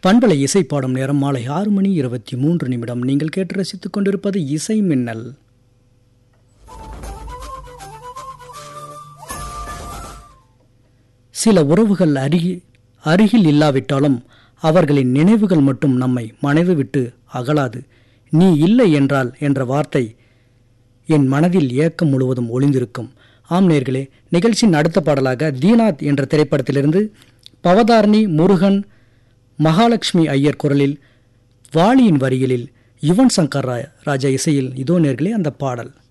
பண்பலை இசை பாடும் நேரம் மாலை ஆறு மணி இருபத்தி மூன்று நிமிடம் நீங்கள் கேட்டு ரசித்துக் கொண்டிருப்பது இசை மின்னல் சில உறவுகள் அருகி அருகில் இல்லாவிட்டாலும் அவர்களின் நினைவுகள் மட்டும் நம்மை மனைவு விட்டு அகலாது நீ இல்லை என்றால் என்ற வார்த்தை என் மனதில் ஏக்கம் முழுவதும் ஒளிந்திருக்கும் ஆம் நேர்களே நிகழ்ச்சியின் அடுத்த பாடலாக தீனாத் என்ற திரைப்படத்திலிருந்து பவதாரணி முருகன் மகாலட்சுமி ஐயர் குரலில் வாலியின் வரிகளில் யுவன் சங்கர் ராஜா இசையில் இதோ நேர்களே அந்த பாடல்